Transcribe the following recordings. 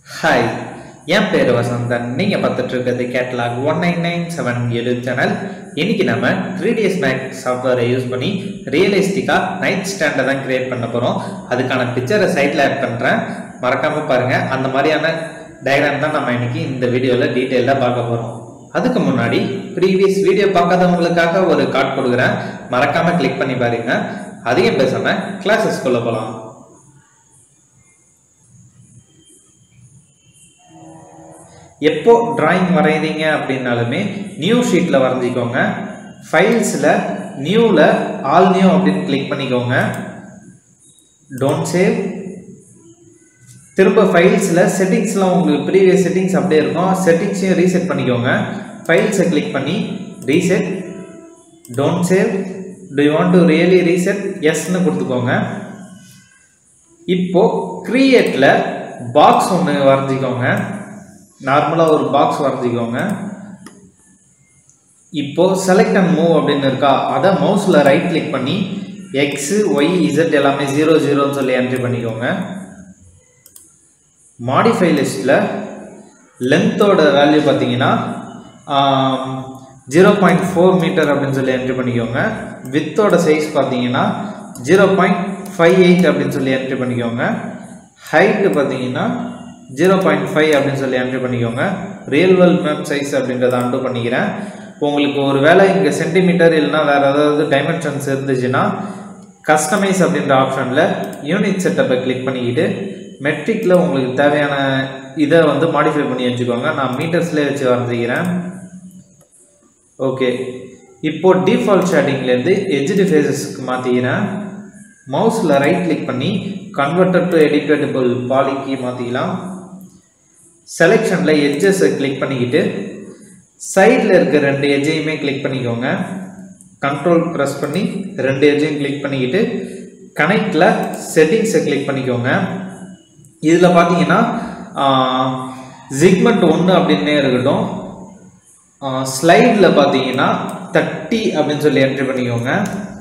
hi என் பேர் வசந்தன் நீங்கள் பார்த்துட்டு இருக்கிறது catalogue one nine nine seven ஏழு சேனல் இன்னைக்கு நம்ம த்ரீ டிஎஸ் மேக் சாஃப்ட்வேரை யூஸ் பண்ணி ரியலிஸ்டிக்காக நைட் ஸ்டாண்டை தான் கிரியேட் பண்ண போகிறோம் அதுக்கான பிக்சரை சைட்டில் ஆட் பண்ணுறேன் மறக்காமல் பாருங்கள் அந்த மாதிரியான டயக்ராம் தான் நம்ம இன்னைக்கு இந்த வீடியோவில் டீட்டெயிலாக பார்க்க போகிறோம் அதுக்கு முன்னாடி ப்ரீவியஸ் வீடியோ பார்க்காதவங்களுக்காக ஒரு கார்டு கொடுக்குறேன் மறக்காமல் கிளிக் பண்ணி பாருங்க அதிகம் பேசாமல் கிளாஸஸ்குள்ளே போகலாம் எப்போ டிராயிங் வரைகிறீங்க அப்படின்னாலுமே நியூ ஷீட்டில் வரைஞ்சிக்கோங்க ஃபைல்ஸில் நியூவில் ஆல் நியூ அப்படின்னு கிளிக் பண்ணிக்கோங்க டோன்ட் சேவ் திரும்ப ஃபைல்ஸில் செட்டிங்ஸ்லாம் உங்களுக்கு ப்ரீவியஸ் செட்டிங்ஸ் அப்படியே இருக்கும் செட்டிங்ஸையும் ரீசெட் பண்ணிக்கோங்க ஃபைல்ஸை கிளிக் பண்ணி reset don't save do you want to really reset எஸ்ன்னு கொடுத்துக்கோங்க இப்போ கிரியேட்டில் பாக்ஸ் ஒன்று வரைஞ்சிக்கோங்க நார்மலாக ஒரு பாக்ஸ் வரைஞ்சிக்கோங்க இப்போ செலக்ட் அண்ட் மூவ் அப்படின்னு இருக்கா அதை மவுஸில் ரைட் கிளிக் பண்ணி எக்ஸு ஒய் இசட் எல்லாமே ஜீரோ ஜீரோன்னு சொல்லி என்ட்ரி பண்ணிக்கோங்க மாடிஃபை லிஸ்ட்டில் லென்த்தோட வேல்யூ பார்த்தீங்கன்னா ஜீரோ பாயிண்ட் ஃபோர் மீட்டர் அப்படின்னு சொல்லி என்ட்ரி பண்ணிக்கோங்க வித்தோட சைஸ் பார்த்தீங்கன்னா ஜீரோ பாயிண்ட் ஃபைவ் எயிட் அப்படின்னு சொல்லி என்ட்ரி பண்ணிக்கோங்க ஹைட்டு பார்த்தீங்கன்னா ஜீரோ பாயிண்ட் ஃபைவ் அப்படின்னு சொல்லி என்ட்ரி பண்ணிக்கோங்க ரியல் வேர்ல்ட் மேப் சைஸ் அப்படின்றத அண்டு பண்ணிக்கிறேன் உங்களுக்கு ஒரு வேளை இங்கே சென்டிமீட்டர் இல்லைனா வேறு ஏதாவது டைமென்ஷன்ஸ் இருந்துச்சுன்னா கஸ்டமைஸ் அப்படின்ற ஆப்ஷனில் யூனிட் செட்டப்பை கிளிக் பண்ணிக்கிட்டு மெட்ரிக்கில் உங்களுக்கு தேவையான இதை வந்து மாடிஃபை பண்ணி வச்சுக்கோங்க நான் மீட்டர்ஸ்லேயே வச்சு வரைஞ்சிக்கிறேன் ஓகே இப்போ டிஃபால்ட் ஷேடிங்லேருந்து எஜ்டி ஃபேஸஸ்க்கு மாற்றிக்கிறேன் மவுஸில் ரைட் கிளிக் பண்ணி கன்வெர்டட் டு எடிட்டபிள் பாலிக்கு மாற்றிக்கலாம் செலெக்ஷனில் எட்ஜஸை கிளிக் பண்ணிக்கிட்டு சைடில் இருக்க ரெண்டு எஜ்ஜையுமே கிளிக் பண்ணிக்கோங்க கண்ட்ரோல் ப்ரெஸ் பண்ணி ரெண்டு எஜ்ஜையும் கிளிக் பண்ணிக்கிட்டு கனெக்டில் செட்டிங்ஸை கிளிக் பண்ணிக்கோங்க இதில் பார்த்தீங்கன்னா ஜிக்மெண்ட் ஒன்று அப்படின்னே இருக்கட்டும் ஸ்லைடில் பார்த்தீங்கன்னா தேர்ட்டி அப்படின்னு சொல்லி என்ட்ரி பண்ணிக்கோங்க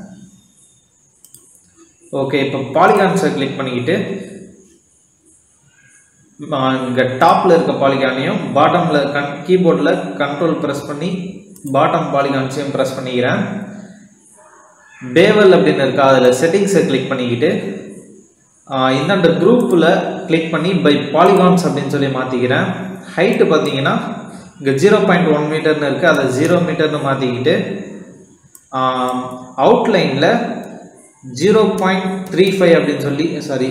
ஓகே இப்போ பாலிகான்ஸை கிளிக் பண்ணிக்கிட்டு இங்கே டாப்பில் இருக்க பாலிகானையும் பாட்டமில் கன் கீபோர்டில் கண்ட்ரோல் ப்ரெஸ் பண்ணி பாட்டம் பாலிகான்ஸையும் ப்ரெஸ் பண்ணிக்கிறேன் டேவல் அப்படின்னு இருக்கா அதில் செட்டிங்ஸை கிளிக் பண்ணிக்கிட்டு இந்தாண்ட குரூப்பில் கிளிக் பண்ணி பை பாலிகான்ஸ் அப்படின்னு சொல்லி மாற்றிக்கிறேன் ஹைட்டு பார்த்தீங்கன்னா இங்கே ஜீரோ பாயிண்ட் ஒன் மீட்டர்னு இருக்குது அதை ஜீரோ மீட்டர்னு மாற்றிக்கிட்டு அவுட்லைனில் ஜீரோ பாயிண்ட் த்ரீ ஃபைவ் அப்படின்னு சொல்லி சாரி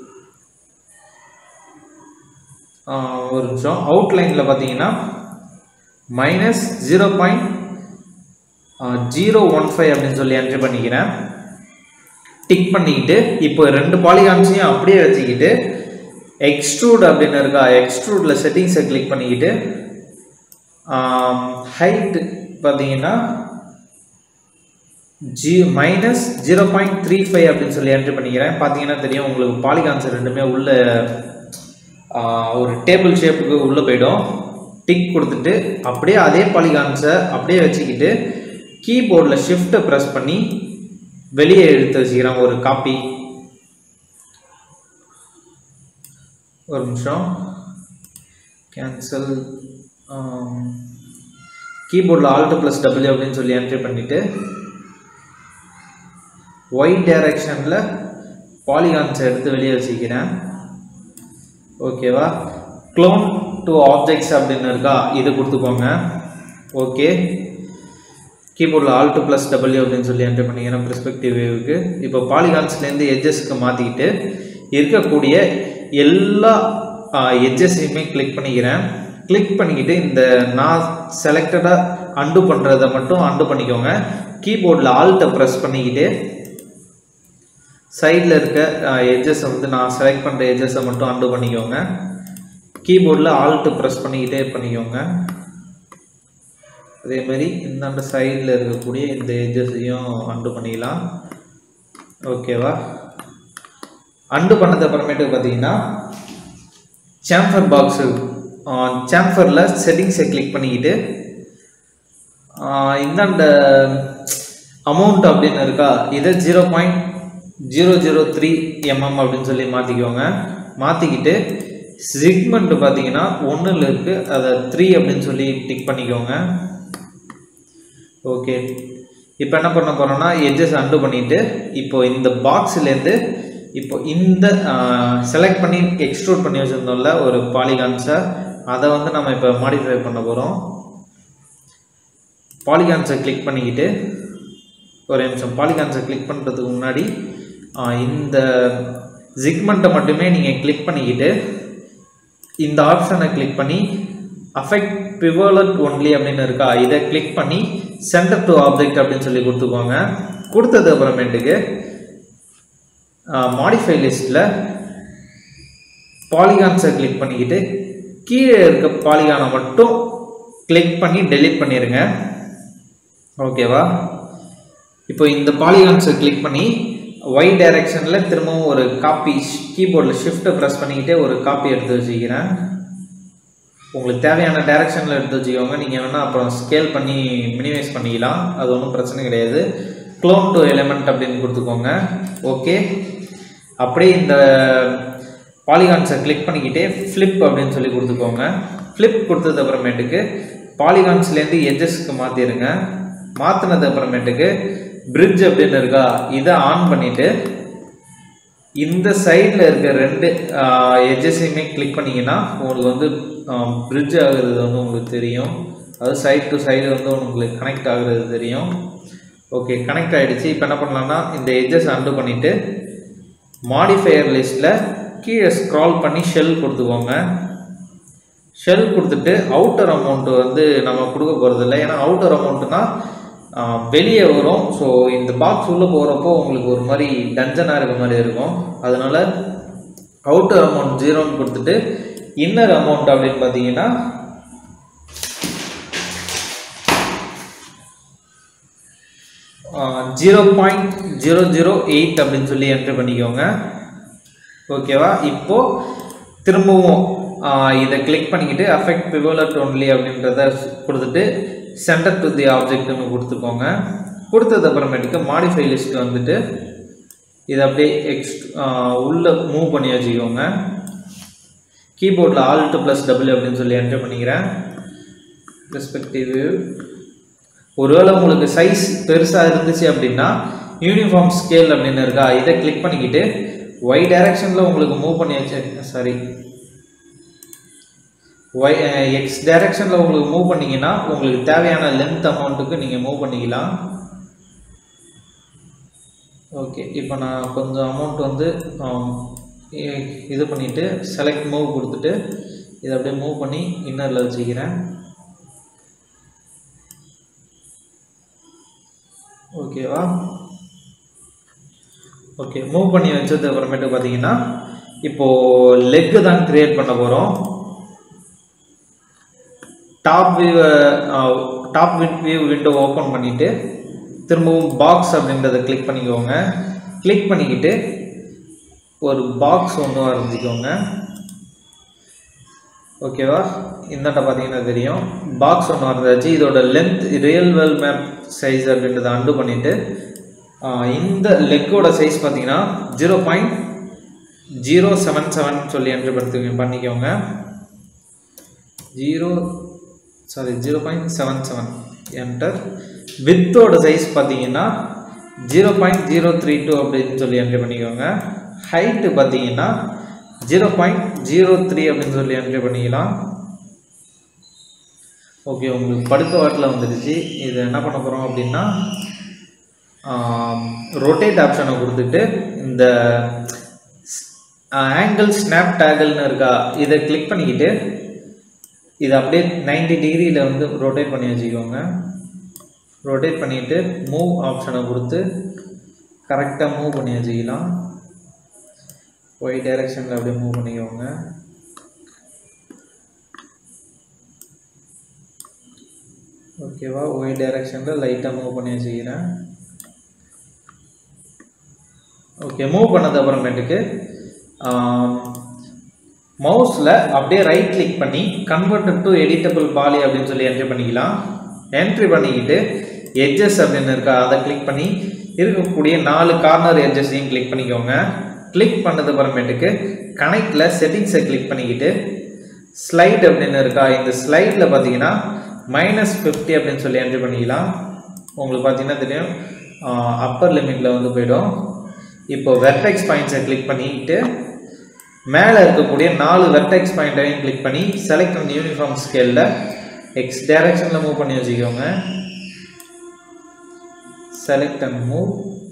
ஒரு நிமிஷம் அவுட்லைனில் பார்த்தீங்கன்னா minus zero point zero one five அப்படின்னு சொல்லி என்ட்ரி பண்ணிக்கிறேன் டிக் பண்ணிக்கிட்டு இப்போ ரெண்டு பாலிகான்ஸையும் அப்படியே வச்சுக்கிட்டு எக்ஸ்ட்ரூட் அப்படின்னு இருக்கா எக்ஸ்ட்ரூடில் செட்டிங்ஸை கிளிக் பண்ணிக்கிட்டு ஹைட் பார்த்தீங்கன்னா ஜி minus zero point three five அப்படின்னு சொல்லி என்ட்ரி பண்ணிக்கிறேன் பார்த்தீங்கன்னா தெரியும் உங்களுக்கு பாலிகான்ஸ் ரெண்டுமே உள்ள ஒரு டேபிள் ஷேப்புக்கு உள்ளே போயிடும் டிக் கொடுத்துட்டு அப்படியே அதே பாலிகான்ஸை அப்படியே வச்சுக்கிட்டு கீபோர்டில் ஷிஃப்ட்டை ப்ரெஸ் பண்ணி வெளியே எடுத்து வச்சுக்கிறேன் ஒரு காப்பி ஒரு நிமிஷம் கேன்சல் கீபோர்டில் ஆல்ட் ப்ளஸ் டபிள்யூ அப்படின்னு சொல்லி என்ட்ரி பண்ணிவிட்டு ஒய் டைரக்ஷனில் பாலிகான்ஸை எடுத்து வெளியே வச்சுக்கிறேன் ஓகேவா க்ளோன் டு ஆப்ஜெக்ட்ஸ் அப்படின்னு இருக்கா இது கொடுத்துக்கோங்க ஓகே கீபோர்டில் ஆல்ட் ப்ளஸ் டபிள்யூ அப்படின்னு சொல்லி என்ட்ரி பண்ணிக்கிறேன் ப்ரெஸ்பெக்டிவ் வேவுக்கு இப்போ பாலிகான்ஸ்லேருந்து எட்ஜஸ்க்கு மாற்றிக்கிட்டு இருக்கக்கூடிய எல்லா எட்ஜஸையுமே கிளிக் பண்ணிக்கிறேன் கிளிக் பண்ணிக்கிட்டு இந்த நான் செலக்டடாக அண்டு பண்ணுறதை மட்டும் அண்டு பண்ணிக்கோங்க கீபோர்டில் ஆல்ட்டை ப்ரெஸ் பண்ணிக்கிட்டு சைடில் இருக்க எட்ஜஸை வந்து நான் செலக்ட் பண்ணுற எட்ஜஸை மட்டும் அண்டு பண்ணிக்கோங்க கீபோர்டில் ஆல்ட்டு ப்ரெஸ் பண்ணிக்கிட்டே பண்ணிக்கோங்க அதே மாதிரி இந்தாண்ட சைடில் இருக்கக்கூடிய இந்த எட்ஜஸையும் அண்டு பண்ணிக்கலாம் ஓகேவா அண்டு பண்ணது அப்புறமேட்டு பார்த்தீங்கன்னா சாம்பர் பாக்ஸு சாம்பரில் செட்டிங்ஸை கிளிக் பண்ணிக்கிட்டு இந்தாண்ட அமௌண்ட் அப்படின்னு இருக்கா இதை zero point zero zero three mm அப்படின்னு சொல்லி மாற்றிக்கோங்க மாற்றிக்கிட்டு சிக்மெண்ட் பார்த்தீங்கன்னா ஒன்றில் இருக்குது அதை த்ரீ அப்படின்னு சொல்லி டிக் பண்ணிக்கோங்க ஓகே இப்போ என்ன பண்ண போகிறோம்னா எட்ஜஸ் அண்டு பண்ணிவிட்டு இப்போ இந்த பாக்ஸ்லேருந்து இப்போ இந்த செலக்ட் பண்ணி எக்ஸ்ட்ரூட் பண்ணி வச்சுருந்தோம்ல ஒரு பாலிகான்ஸை அதை வந்து நம்ம இப்போ மாடிஃபை பண்ண போகிறோம் பாலிகான்ஸை கிளிக் பண்ணிக்கிட்டு ஒரு நிமிஷம் பாலிகான்ஸை கிளிக் பண்ணுறதுக்கு முன்னாடி ஆஹ், இந்த ஜிக்மெண்ட்டை மட்டுமே நீங்கள் கிளிக் பண்ணிக்கிட்டு இந்த ஆப்ஷனை கிளிக் பண்ணி அஃபெக்ட் பிவலட் ஒன்லி அப்படின்னு இருக்கா இதை கிளிக் பண்ணி சென்டர் டு ஆப்ஜெக்ட் அப்படின்னு சொல்லி கொடுத்துக்கோங்க கொடுத்தது அப்புறமேட்டுக்கு மாடிஃபை லிஸ்ட்டில் பாலிகான்ஸை கிளிக் பண்ணிக்கிட்டு கீழே இருக்க பாலிகானை மட்டும் கிளிக் பண்ணி டெலீட் பண்ணிடுங்க ஓகேவா இப்போ இந்த பாலிகான்ஸை கிளிக் பண்ணி ஒய் டைரக்ஷனில் திரும்பவும் ஒரு காப்பி கீபோர்டில் ஷிஃப்ட்டை ப்ரெஸ் பண்ணிக்கிட்டே ஒரு காப்பி எடுத்து வச்சுக்கிறேன் உங்களுக்கு தேவையான டைரக்ஷனில் எடுத்து வச்சுக்கோங்க நீங்கள் வேணால் அப்புறம் ஸ்கேல் பண்ணி மினிமைஸ் பண்ணிக்கலாம் அது ஒன்றும் பிரச்சனை கிடையாது க்ளோன் டு எலிமெண்ட் அப்படின்னு கொடுத்துக்கோங்க ஓகே அப்படியே இந்த பாலிகான்ஸை கிளிக் பண்ணிக்கிட்டே ஃப்ளிப் அப்படின்னு சொல்லி கொடுத்துக்கோங்க ஃப்ளிப் கொடுத்தது அப்புறமேட்டுக்கு பாலிகான்ஸ்லேருந்து எட்ஜஸ்க்கு மாற்றிடுங்க மாற்றினது அப்புறமேட்டுக்கு பிரிட்ஜ் அப்படின்னு இருக்கா இதை ஆன் பண்ணிவிட்டு இந்த சைடில் இருக்க ரெண்டு எட்ஜஸையுமே கிளிக் பண்ணிங்கன்னா உங்களுக்கு வந்து பிரிட்ஜ் ஆகுறது வந்து உங்களுக்கு தெரியும் அது சைடு டு சைடு வந்து உங்களுக்கு கனெக்ட் ஆகுறது தெரியும் ஓகே கனெக்ட் ஆகிடுச்சு இப்போ என்ன பண்ணலாம்னா இந்த எட்ஜஸ் அண்டு பண்ணிவிட்டு மாடிஃபையர் லிஸ்ட்டில் கீழே ஸ்க்ரால் பண்ணி ஷெல் கொடுத்துக்கோங்க ஷெல் கொடுத்துட்டு அவுட்டர் அமௌண்ட் வந்து நம்ம கொடுக்க போகிறதில்ல ஏன்னா அவுட்டர் அமௌண்ட்னா வெளியே வரும் ஸோ இந்த பாக்ஸ் உள்ளே போகிறப்போ உங்களுக்கு ஒரு மாதிரி டஞ்சனாக இருக்க மாதிரி இருக்கும் அதனால அவுட்டர் அமௌண்ட் ஜீரோன்னு கொடுத்துட்டு இன்னர் அமௌண்ட் அப்படின்னு பார்த்தீங்கன்னா zero point zero zero eight அப்படின்னு சொல்லி என்ட்ரு பண்ணிக்கோங்க ஓகேவா இப்போ திரும்பவும் ஆஹ், இதை கிளிக் பண்ணிக்கிட்டு அஃபெக்ட் பிவோலட் ஒன்லி அப்படின்றத கொடுத்துட்டு சென்டர் டு தி ஆப்ஜெக்ட்னு கொடுத்துக்கோங்க கொடுத்தது அப்புறமேட்டுக்கு மாடிஃபை லிஸ்ட் வந்துட்டு இதை அப்படியே எக்ஸ்ட் உள்ளே மூவ் பண்ணி வச்சுக்கோங்க கீபோர்டில் ஆல்ட் ப்ளஸ் டபுள் அப்படின்னு சொல்லி என்டர் பண்ணிக்கிறேன் ரெஸ்பெக்டிவ் ஒருவேளை உங்களுக்கு சைஸ் பெருசாக இருந்துச்சு அப்படின்னா யூனிஃபார்ம் ஸ்கேல் அப்படின்னு இருக்கா இதை கிளிக் பண்ணிக்கிட்டு ஒய் டைரக்ஷனில் உங்களுக்கு மூவ் பண்ணி வச்சு சாரி ஒய் எக்ஸ் டைரக்ஷனில் உங்களுக்கு மூவ் பண்ணீங்கன்னா உங்களுக்கு தேவையான லென்த் அமௌண்ட்டுக்கு நீங்கள் மூவ் பண்ணிக்கலாம் ஓகே இப்போ நான் கொஞ்சம் அமௌண்ட் வந்து ஆம், இ- இது பண்ணிவிட்டு செலக்ட் மூவ் கொடுத்துட்டு இதை அப்படியே மூவ் பண்ணி இன்னரில் வச்சுக்கிறேன் ஓகேவா ஓகே மூவ் பண்ணி வச்சது அப்புறமேட்டு பார்த்தீங்கன்னா இப்போது லெக்கு தான் க்ரியேட் பண்ண போகிறோம் top view top view window open பண்ணிவிட்டு திரும்பவும் பாக்ஸ் அப்படின்றத கிளிக் பண்ணிக்கோங்க கிளிக் பண்ணிக்கிட்டு ஒரு பாக்ஸ் ஒன்று வரைஞ்சிக்கோங்க ஓகேவா இந்தாண்ட பார்த்தீங்கன்னா தெரியும் பாக்ஸ் ஒன்று வரைஞ்சாச்சு இதோட length real world map size அப்படின்றத அண்டு பண்ணிவிட்டு இந்த லெக்கோட சைஸ் பார்த்தீங்கன்னா zero point zero seven seven சொல்லி என்ட்ரு படுத்து பண்ணிக்கோங்க zero sorry zero point seven seven enter வித்தோட சைஸ் பார்த்தீங்கன்னா zero point zero three two அப்படின்னு சொல்லி என்ட்ரி பண்ணிக்கோங்க ஹைட்டு பார்த்தீங்கன்னா ஜீரோ பாயிண்ட் ஜீரோ த்ரீ அப்படின்னு சொல்லி என்ட்ரி பண்ணிக்கலாம் ஓகே உங்களுக்கு படுக்க வாட்டில் வந்துடுச்சு இது என்ன பண்ண போகிறோம் அப்படின்னா ரொட்டேட் ஆப்ஷனை கொடுத்துட்டு இந்த ஆங்கிள் ஸ்னாப் டேகல்னு இருக்கா இதை கிளிக் பண்ணிக்கிட்டு இதை அப்படியே 90 டிகிரியில் வந்து ரொட்டேட் பண்ணி வச்சுக்கோங்க ரொட்டேட் பண்ணிவிட்டு மூவ் ஆப்ஷனை கொடுத்து கரெக்டாக மூவ் பண்ணி வச்சுக்கலாம் ஒய் டைரெக்ஷனில் அப்படியே மூவ் பண்ணிக்கோங்க ஓகேவா ஒய் டைரெக்ஷனில் லைட்டாக மூவ் பண்ணி வச்சுக்கிறேன் ஓகே மூவ் பண்ணது அப்புறமேட்டுக்கு மவுஸில் அப்படியே ரைட் கிளிக் பண்ணி கன்வெர்ட் டு எடிட்டபிள் பாலி அப்படின்னு சொல்லி என்ட்ரி பண்ணிக்கலாம் என்ட்ரி பண்ணிக்கிட்டு எட்ஜஸ் அப்படின்னு இருக்கா அதை கிளிக் பண்ணி இருக்கக்கூடிய நாலு கார்னர் எட்ஜஸையும் கிளிக் பண்ணிக்கோங்க கிளிக் பண்ணது அப்புறமேட்டுக்கு கனெக்டில் செட்டிங்ஸை கிளிக் பண்ணிக்கிட்டு ஸ்லைட் அப்படின்னு இருக்கா இந்த ஸ்லைடில் பார்த்தீங்கன்னா மைனஸ் ஃபிஃப்டி அப்படின்னு சொல்லி என்ட்ரி பண்ணிக்கலாம் உங்களுக்கு பார்த்தீங்கன்னா தெரியும் அப்பர் லிமிட்டில் வந்து போயிடும் இப்போ வெர்டெக்ஸ் பாயிண்ட்ஸை கிளிக் பண்ணிக்கிட்டு மேலே இருக்கக்கூடிய நாலு வெர்டெக்ஸ் பாயிண்ட்டையும் கிளிக் பண்ணி செலக்ட் அண்ட் யூனிஃபார்ம் ஸ்கேலில் எக்ஸ் டைரக்ஷனில் மூவ் பண்ணி வச்சுக்கோங்க செலக்ட் அண்ட் மூவ்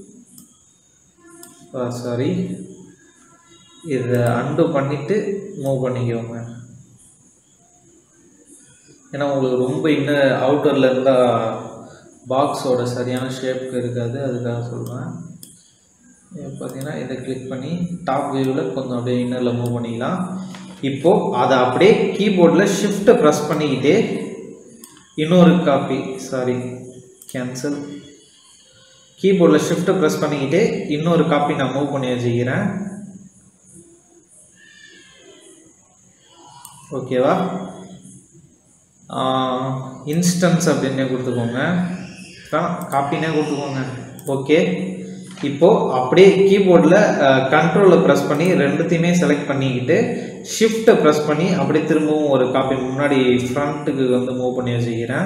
சாரி இதை அண்டு பண்ணிவிட்டு மூவ் பண்ணிக்கோங்க ஏன்னா உங்களுக்கு ரொம்ப இன்னும் அவுட்டரில் இருந்தால் பாக்ஸோட சரியான ஷேப்க்கு இருக்காது அதுக்காக சொல்கிறேன் இப்போ பார்த்தீங்கன்னா இதை கிளிக் பண்ணி டாப் வியூவில் கொஞ்சம் அப்படியே இன்னரில் மூவ் பண்ணிக்கலாம் இப்போது அதை அப்படியே கீபோர்டில் ஷிஃப்ட்டை ப்ரெஸ் பண்ணிக்கிட்டே இன்னொரு காப்பி சாரி கேன்சல் கீபோர்டில் ஷிஃப்ட்டை ப்ரெஸ் பண்ணிக்கிட்டே இன்னொரு காப்பி நான் மூவ் பண்ணி வச்சுக்கிறேன் ஓகேவா இன்ஸ்டன்ஸ் அப்படின்னே கொடுத்துக்கோங்க காப்பினே கொடுத்துக்கோங்க ஓகே இப்போது அப்படியே கீபோர்டில் கண்ட்ரோலை ப்ரெஸ் பண்ணி ரெண்டுத்தையுமே செலக்ட் பண்ணிக்கிட்டு ஷிஃப்ட்டை ப்ரெஸ் பண்ணி அப்படியே திரும்பவும் ஒரு காப்பி முன்னாடி ஃப்ரண்ட்டுக்கு வந்து மூவ் பண்ணி வச்சுக்கிறேன்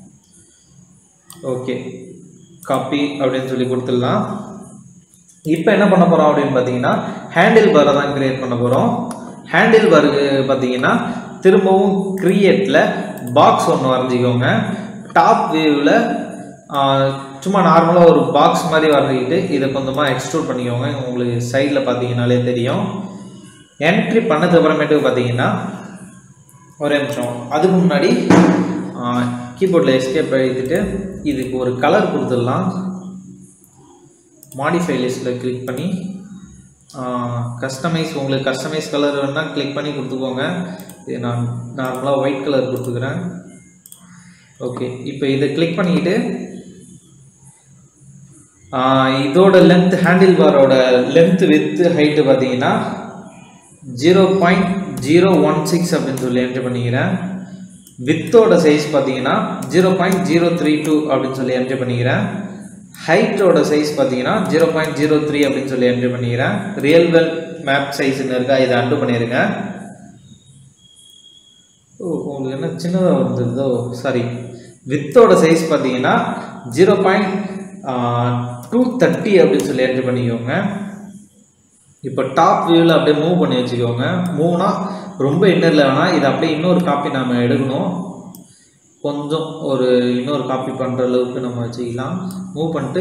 ஓகே காப்பி அப்படின்னு சொல்லி கொடுத்துடலாம் இப்போ என்ன பண்ண போகிறோம் அப்படின்னு பார்த்தீங்கன்னா ஹேண்டில் பாரை தான் கிரியேட் பண்ண போகிறோம் ஹேண்டில் பாருக்கு பார்த்தீங்கன்னா திரும்பவும் க்ரியேட்டில் பாக்ஸ் ஒன்று வரைஞ்சிக்கோங்க டாப் வியூவில் சும்மா நார்மலாக ஒரு பாக்ஸ் மாதிரி வரைஞ்சிக்கிட்டு இதை கொஞ்சமாக எக்ஸ்ட்ரூட் பண்ணிக்கோங்க உங்களுக்கு சைடில் பார்த்தீங்கனாலே தெரியும் என்ட்ரி பண்ணதுக்கு அப்புறமேட்டுக்கு பார்த்தீங்கன்னா ஒரே நிமிஷம் அதுக்கு முன்னாடி கீபோர்டில் எஸ்கேப் எழுதிட்டு இதுக்கு ஒரு கலர் கொடுத்துடலாம் மாடிஃபை லிஸ்ட்டில் கிளிக் பண்ணி கஸ்டமைஸ் உங்களுக்கு கஸ்டமைஸ் கலர் வேணால் கிளிக் பண்ணி கொடுத்துக்கோங்க இது நான் நார்மலாக ஒயிட் கலர் கொடுத்துக்கிறேன் ஓகே இப்போ இதை கிளிக் பண்ணிக்கிட்டு இதோட லென்த் ஹேண்டில் பாரோட லென்த் வித் ஹைட்டு பார்த்தீங்கன்னா zero point zero one six அப்படின்னு சொல்லி என்ட்ரி பண்ணிக்கிறேன் வித்தோட சைஸ் பார்த்தீங்கன்னா zero point zero three two அப்படின்னு சொல்லி என்ட்ரி பண்ணிக்கிறேன் ஹைட்டோட சைஸ் பார்த்தீங்கன்னா ஜீரோ பாயிண்ட் ஜீரோ த்ரீ அப்படின்னு சொல்லி என்ட்ரி பண்ணிக்கிறேன் ரியல் வெல் மேப் சைஸ்ன்னு இருக்கா இதை அண்டு பண்ணிடுங்க ஓ உங்களுக்கு என்ன சின்னதாக வந்துருதோ சாரி வித்தோட சைஸ் பார்த்தீங்கன்னா ஜீரோ பாயிண்ட் டூ தேர்ட்டி அப்படின்னு சொல்லி என்ட்ரி பண்ணிக்கோங்க இப்போ டாப் வியூவில் அப்படியே மூவ் பண்ணி வச்சுக்கோங்க மூவ்னா ரொம்ப இன்னரில் வேணால் இதை அப்படியே இன்னொரு காப்பி நம்ம எடுக்கணும் கொஞ்சம் ஒரு இன்னொரு காப்பி பண்ணுற அளவுக்கு நம்ம வச்சுக்கலாம் மூவ் பண்ணிட்டு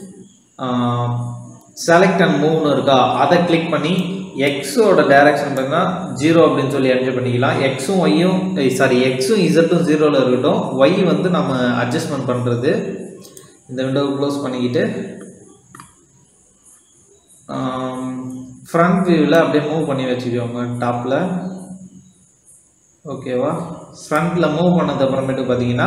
செலக்ட் அண்ட் மூவ்னு இருக்கா அதை கிளிக் பண்ணி எக்ஸோட டைரக்ஷன் பார்த்தீங்கன்னா ஜீரோ அப்படின்னு சொல்லி என்ட்ரி பண்ணிக்கலாம் எக்ஸும் ஒய்யும் சாரி எக்ஸும் இசட்டும் ஜீரோவில் இருக்கட்டும் ஒய் வந்து நம்ம அட்ஜஸ்ட்மெண்ட் பண்ணுறது இந்த விண்டோவை க்ளோஸ் பண்ணிக்கிட்டு ஃப்ரண்ட் வியூவில் அப்படியே மூவ் பண்ணி வச்சுக்கோங்க டாப்பில் ஓகேவா ஃப்ரண்ட்டில் மூவ் பண்ணது அப்புறமேட்டு பார்த்தீங்கன்னா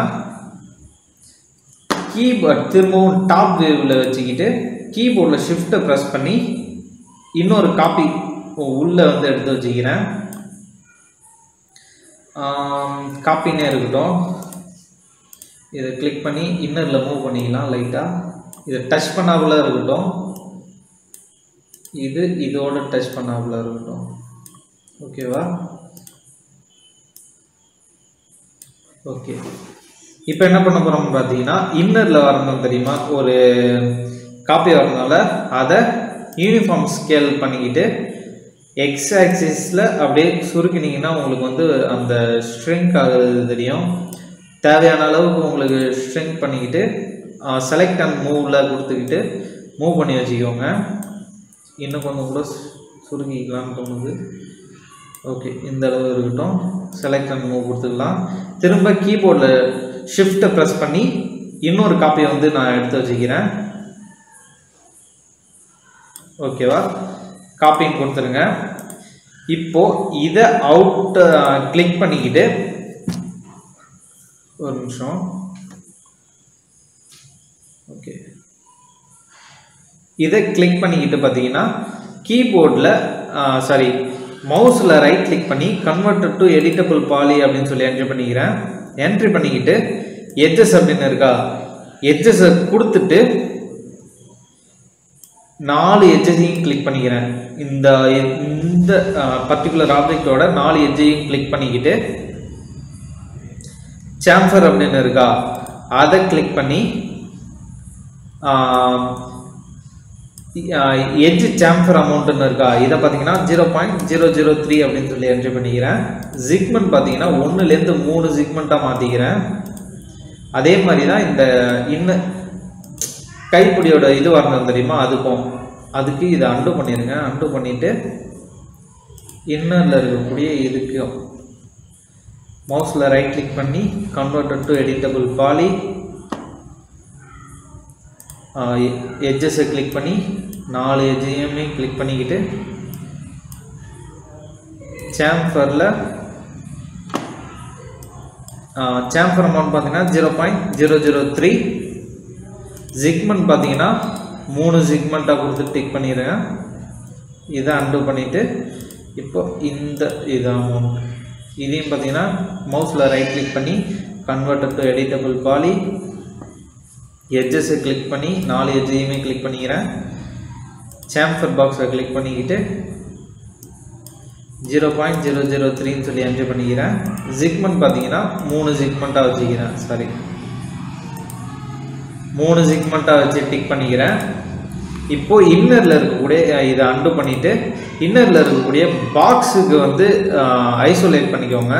கீபோர்ட் திரும்பவும் டாப் வியூவில் வச்சுக்கிட்டு கீபோர்டில் ஷிஃப்ட்டை ப்ரெஸ் பண்ணி இன்னொரு காப்பி உள்ளே வந்து எடுத்து வச்சுக்கிறேன் காப்பின்னே இருக்கட்டும் இதை கிளிக் பண்ணி இன்னரில் மூவ் பண்ணிக்கலாம் லைட்டாக இதை டச் பண்ணாப்புல இருக்கட்டும் இது இதோட டச் பண்ணாப்புல இருக்கட்டும் ஓகேவா ஓகே இப்போ என்ன பண்ண போகிறோம்னு பார்த்தீங்கன்னா இன்னரில் வரணும் தெரியுமா ஒரு காப்பி வரனால அதை யூனிஃபார்ம் ஸ்கேல் பண்ணிக்கிட்டு எக்ஸ் ஆக்சிஸில் அப்படியே சுருக்கினீங்கன்னா உங்களுக்கு வந்து அந்த ஸ்ட்ரிங்க் ஆகுறது தெரியும் தேவையான அளவுக்கு உங்களுக்கு ஸ்ட்ரிங்க் பண்ணிக்கிட்டு செலக்ட் அண்ட் மூவில் கொடுத்துக்கிட்டு மூவ் பண்ணி வச்சுக்கோங்க இன்னும் கொஞ்சம் கூட சுருங்கிக்கலாம்னு தோணுது ஓகே இந்த அளவு இருக்கட்டும் செலக்ட் அண்ட் மூவ் கொடுத்துக்கலாம் திரும்ப கீபோர்டில் ஷிஃப்ட்டை ப்ரெஸ் பண்ணி இன்னொரு காப்பியை வந்து நான் எடுத்து வச்சுக்கிறேன் ஓகேவா காப்பின்னு கொடுத்துருங்க இப்போ இதை அவுட் கிளிக் பண்ணிக்கிட்டு ஒரு நிமிஷம் ஓகே இதை கிளிக் பண்ணிக்கிட்டு பார்த்தீங்கன்னா கீபோர்டில் சாரி மவுஸில் ரைட் கிளிக் பண்ணி கன்வெர்ட் டு எடிட்டபிள் பாலி அப்படின்னு சொல்லி என்ட்ரி பண்ணிக்கிறேன் என்ட்ரி பண்ணிக்கிட்டு எட்ஜஸ் அப்படின்னு இருக்கா எட்ஜஸை கொடுத்துட்டு நாலு எட்ஜஸையும் கிளிக் பண்ணிக்கிறேன் இந்த இந்த பர்டிகுலர் ஆப்ஜெக்டோட நாலு எட்ஜையும் கிளிக் பண்ணிக்கிட்டு சாம்பர் அப்படின்னு இருக்கா அதை கிளிக் பண்ணி எட்ஜ் சாம்பர் அமௌண்ட்னு இருக்கா இதை பார்த்தீங்கன்னா zero point zero zero three அப்படின்னு சொல்லி என்ட்ரி பண்ணிக்கிறேன் ஜிக்மெண்ட் பார்த்தீங்கன்னா ஒன்றுலேருந்து மூணு ஜிக்மெண்ட்டாக மாற்றிக்கிறேன் அதே மாதிரி தான் இந்த இன்ன கைப்பிடியோட இது வரணும் தெரியுமா அதுக்கும் அதுக்கு இதை அண்டு பண்ணிடுங்க அண்டு பண்ணிவிட்டு இன்னரில் இருக்கக்கூடிய இதுக்கும் மவுஸில் ரைட் கிளிக் பண்ணி கன்வெர்டட் டு எடிட்டபிள் பாலி எட்ஜஸை கிளிக் பண்ணி நாலு எட்ஜையுமே கிளிக் பண்ணிக்கிட்டு சாம்பரில் சாம்பர் அமௌண்ட் பார்த்தீங்கன்னா zero point zero zero three segment பார்த்தீங்கன்னா மூணு ஜிக்மெண்ட்டாக கொடுத்து டிக் பண்ணிடுங்க இதை அண்டு பண்ணிவிட்டு இப்போ இந்த இது அமௌண்ட் இதையும் பார்த்தீங்கன்னா மவுஸில் ரைட் கிளிக் பண்ணி கன்வெர்டட் டு எடிட்டபிள் பாலி எட்ஜஸை கிளிக் பண்ணி நாலு எட்ஜையுமே கிளிக் பண்ணிக்கிறேன் சாம்பர் பாக்ஸை கிளிக் பண்ணிக்கிட்டு ஜீரோ பாயிண்ட் ஜீரோ ஜீரோ த்ரீன்னு சொல்லி என்ட்ரி பண்ணிக்கிறேன் ஜிக்மெண்ட் பார்த்தீங்கன்னா மூணு ஜிக்மெண்ட்டாக வச்சுக்கிறேன் சாரி மூணு ஜிக்மெண்ட்டாக வச்சு டிக் பண்ணிக்கிறேன் இப்போ இன்னரில் இருக்கக்கூடிய இதை அண்டு பண்ணிவிட்டு இன்னரில் இருக்கக்கூடிய பாக்ஸுக்கு வந்து ஐசோலேட் பண்ணிக்கோங்க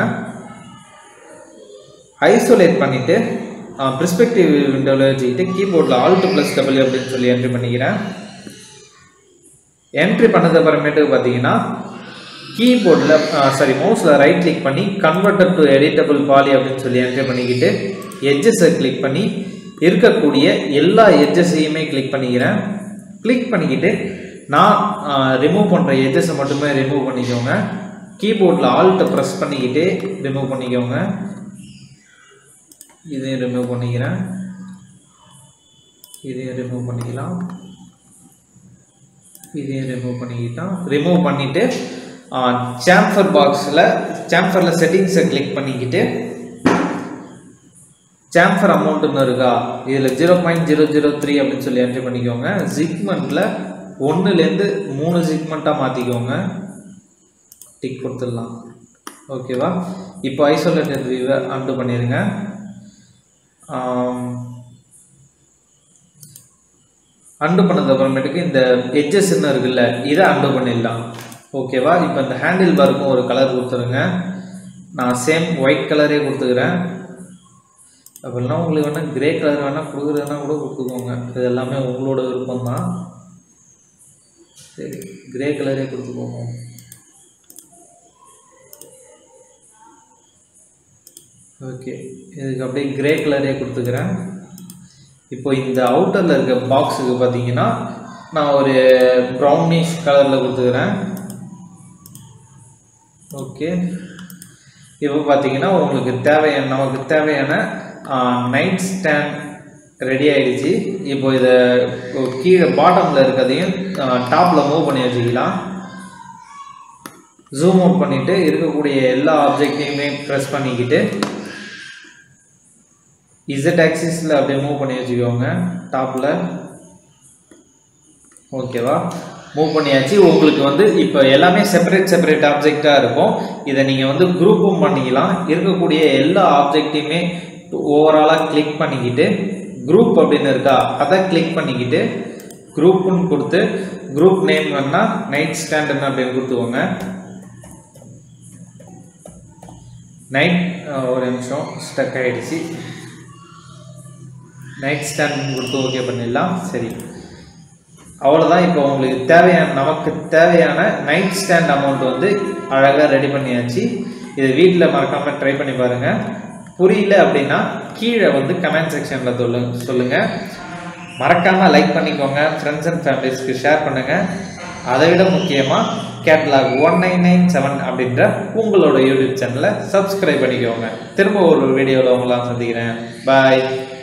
ஐசோலேட் பண்ணிவிட்டு ப்ரிஸ்பெக்டிவ் விண்டோவில் வச்சுக்கிட்டு கீபோர்டில் ஆல்ட் ப்ளஸ் டபுள் அப்படின்னு சொல்லி என்ட்ரி பண்ணிக்கிறேன் என்ட்ரி பண்ணது அப்புறமேட்டு பார்த்தீங்கன்னா கீபோர்டில் சாரி மவுஸில் ரைட் கிளிக் பண்ணி கன்வெர்டட் டு எடிட்டபிள் பாலி அப்படின்னு சொல்லி என்ட்ரி பண்ணிக்கிட்டு எட்ஜஸை கிளிக் பண்ணி இருக்கக்கூடிய எல்லா எட்ஜஸையுமே கிளிக் பண்ணிக்கிறேன் கிளிக் பண்ணிக்கிட்டு நான் ரிமூவ் பண்ணுற எட்ஜஸை மட்டுமே ரிமூவ் பண்ணிக்கோங்க கீபோர்டில் ஆல்ட்டை ப்ரெஸ் பண்ணிக்கிட்டு ரிமூவ் பண்ணிக்கோங்க இதையும் ரிமூவ் பண்ணிக்கிறேன் இதையும் ரிமூவ் பண்ணிக்கலாம் இதையும் ரிமூவ் பண்ணிக்கிட்டோம் ரிமூவ் பண்ணிவிட்டு சாம்பர் பாக்ஸில் சாம்பரில் செட்டிங்ஸை கிளிக் பண்ணிக்கிட்டு சாம்பர் அமௌண்ட்டுன்னு இருக்கா இதில் zero point zero zero three அப்படின்னு சொல்லி என்ட்ரி பண்ணிக்கோங்க ஜிக்மெண்ட்டில் ஒன்றுலேருந்து மூணு ஜிக்மெண்ட்டாக மாற்றிக்கோங்க டிக் கொடுத்துடலாம் ஓகேவா இப்போ ஐசோலேட்டட் வியூவை அண்டு பண்ணிடுங்க அண்டு பண்ணது அப்புறமேட்டுக்கு இந்த எட்ஜஸ்ன்னு இருக்குல்ல இதை அண்டு பண்ணிடலாம் ஓகேவா இப்போ இந்த ஹேண்டில் பாருக்கும் ஒரு கலர் கொடுத்துருங்க நான் சேம் ஒயிட் கலரே கொடுத்துக்கிறேன் அப்படின்னா உங்களுக்கு வேணால் கிரே கலர் வேணால் கொடுக்குறதுனா கூட கொடுத்துக்கோங்க இது எல்லாமே உங்களோட விருப்பம் தான் சரி கிரே கலரே கொடுத்துக்கோங்க ஓகே இதுக்கு அப்படியே கிரே கலரே கொடுத்துக்கிறேன் இப்போ இந்த அவுட்டரில் இருக்க பாக்ஸுக்கு பார்த்தீங்கன்னா நான் ஒரு ப்ரௌனிஷ் கலரில் கொடுத்துக்கிறேன் ஓகே இப்போ பார்த்தீங்கன்னா உங்களுக்கு தேவையான நமக்கு தேவையான நைட் ஸ்டாண்ட் ரெடி ஆயிடுச்சு இப்போ இதை கீழே பாட்டமில் இருக்கிறதையும் டாப்பில் மூவ் பண்ணி வச்சுக்கலாம் ஜூம் அவுட் பண்ணிவிட்டு இருக்கக்கூடிய எல்லா ஆப்ஜெக்டையுமே ப்ரெஸ் பண்ணிக்கிட்டு இசட் ஆக்சிஸில் அப்படியே மூவ் பண்ணி வச்சுக்கோங்க டாப்பில் ஓகேவா மூவ் பண்ணியாச்சு உங்களுக்கு வந்து இப்போ எல்லாமே செப்பரேட் செப்பரேட் ஆப்ஜெக்டாக இருக்கும் இதை நீங்கள் வந்து குரூப்பும் பண்ணிக்கலாம் இருக்கக்கூடிய எல்லா ஆப்ஜெக்டையுமே ஓவராலாக கிளிக் பண்ணிக்கிட்டு குரூப் அப்படின்னு இருக்கா அதை கிளிக் பண்ணிக்கிட்டு குரூப்புன்னு கொடுத்து குரூப் நேம் வேணால் நைட் ஸ்டாண்டுன்னு அப்படின்னு கொடுத்துக்கோங்க நைட் ஒரு நிமிஷம் ஸ்டக் ஆகிடுச்சு நைட் ஸ்டாண்ட் கொடுத்து ஓகே பண்ணிடலாம் சரி அவ்வளோதான் இப்போ உங்களுக்கு தேவையான நமக்கு தேவையான நைட் ஸ்டாண்ட் அமௌண்ட் வந்து அழகாக ரெடி பண்ணியாச்சு இது வீட்டில் மறக்காமல் ட்ரை பண்ணி பாருங்கள் புரியல அப்படின்னா கீழே வந்து கமெண்ட் செக்ஷனில் சொல்லு சொல்லுங்கள் மறக்காமல் லைக் பண்ணிக்கோங்க ஃப்ரெண்ட்ஸ் அண்ட் ஃபேமிலிஸ்க்கு ஷேர் பண்ணுங்கள் அதை விட முக்கியமாக catalogue one nine nine seven அப்படின்ற உங்களோட யூடியூப் சேனலை சப்ஸ்கிரைப் பண்ணிக்கோங்க திரும்ப ஒரு வீடியோவில் உங்களாம் சந்திக்கிறேன் பாய்